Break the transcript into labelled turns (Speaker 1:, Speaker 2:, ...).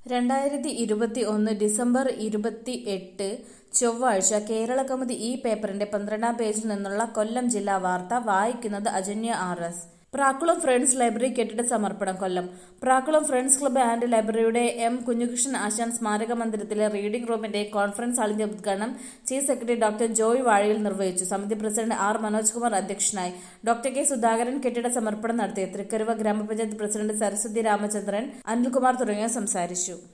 Speaker 1: രണ്ടായിരത്തി ഇരുപത്തി ഒന്ന് ഡിസംബർ ഇരുപത്തി എട്ട് ചൊവ്വാഴ്ച കേരള കൗമുദി ഈ പേപ്പറിന്റെ പന്ത്രണ്ടാം പേജിൽ നിന്നുള്ള കൊല്ലം ജില്ലാ വാർത്ത വായിക്കുന്നത് Ajanya R S Prakkulam friends library കെട്ടിട സമർപ്പണം Kollam Prakkulam friends club and ലൈബ്രറിയുടെ എം കുഞ്ഞുകൃഷ്ണൻ ആശാൻ സ്മാരക മന്ദിരത്തിലെ റീഡിംഗ് റൂമിന്റെ കോൺഫറൻസ് ഹാളിന്റെ ഉദ്ഘാടനം ചീഫ് സെക്രട്ടറി ഡോക്ടർ ജോയ് വാഴയിൽ നിർവഹിച്ചു സമിതി പ്രസിഡന്റ് ആർ മനോജ് കുമാർ അധ്യക്ഷനായി ഡോക്ടർ കെ സുധാകരൻ കെട്ടിട സമർപ്പണം നടത്തി തൃക്കരുവ ഗ്രാമപഞ്ചായത്ത് പ്രസിഡന്റ് സരസ്വതി രാമചന്ദ്രൻ അനിൽകുമാർ തുടങ്ങിയവർ സംസാരിച്ചു